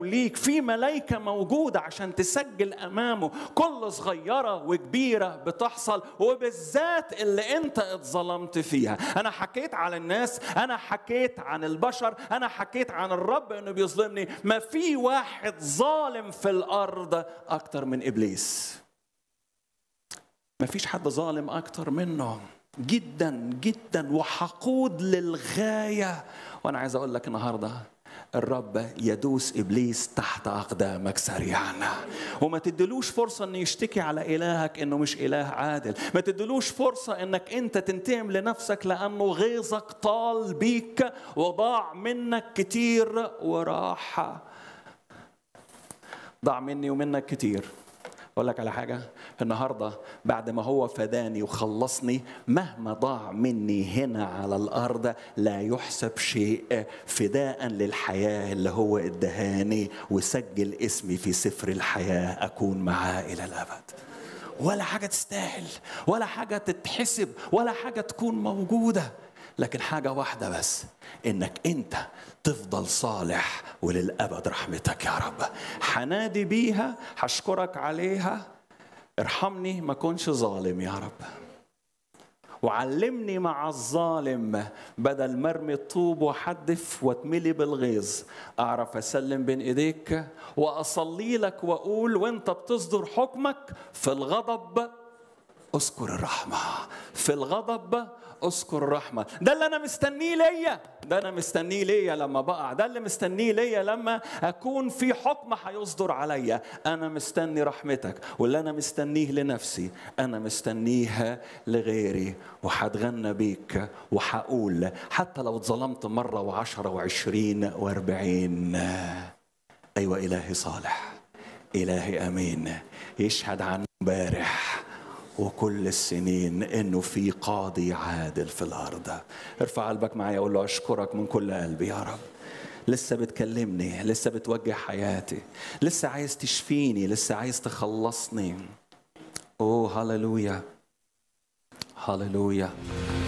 ليك في ملايكة موجودة عشان تسجل أمامه كل صغيرة وكبيرة بتحصل وبالذات اللي أنت اتظلمت فيها أنا حكيت على الناس أنا حكيت عن البشر أنا حكيت عن الرب أنه بيظلمني ما في واحد ظالم في الأرض أكتر من إبليس ما فيش حد ظالم أكتر منه جدا جدا وحقود للغاية وأنا عايز أقول لك النهاردة الرب يدوس ابليس تحت اقدامك سريعا وما تدلوش فرصه انه يشتكي على الهك انه مش اله عادل ما تدلوش فرصه انك انت تنتقم لنفسك لانه غيظك طال بيك وضاع منك كتير وراح ضاع مني ومنك كتير اقول لك على حاجه النهارده بعد ما هو فداني وخلصني مهما ضاع مني هنا على الارض لا يحسب شيء فداء للحياه اللي هو ادهاني وسجل اسمي في سفر الحياه اكون معاه الى الابد ولا حاجه تستاهل ولا حاجه تتحسب ولا حاجه تكون موجوده لكن حاجة واحدة بس إنك أنت تفضل صالح وللأبد رحمتك يا رب حنادي بيها هشكرك عليها ارحمني ما كنش ظالم يا رب وعلمني مع الظالم بدل مرمي الطوب وحدف واتملي بالغيظ اعرف اسلم بين ايديك واصلي لك واقول وانت بتصدر حكمك في الغضب اذكر الرحمه في الغضب اذكر الرحمه ده اللي انا مستنيه ليا ده انا مستنيه ليا لما بقع ده اللي مستنيه ليا لما اكون في حكم هيصدر عليا انا مستني رحمتك واللي انا مستنيه لنفسي انا مستنيها لغيري وهتغنى بيك وهقول حتى لو اتظلمت مره وعشرة وعشرين واربعين ايوه الهي صالح الهي امين يشهد عنه امبارح وكل السنين انه في قاضي عادل في الارض ارفع قلبك معايا اقول له اشكرك من كل قلبي يا رب لسه بتكلمني لسه بتوجه حياتي لسه عايز تشفيني لسه عايز تخلصني اوه هللويا هللويا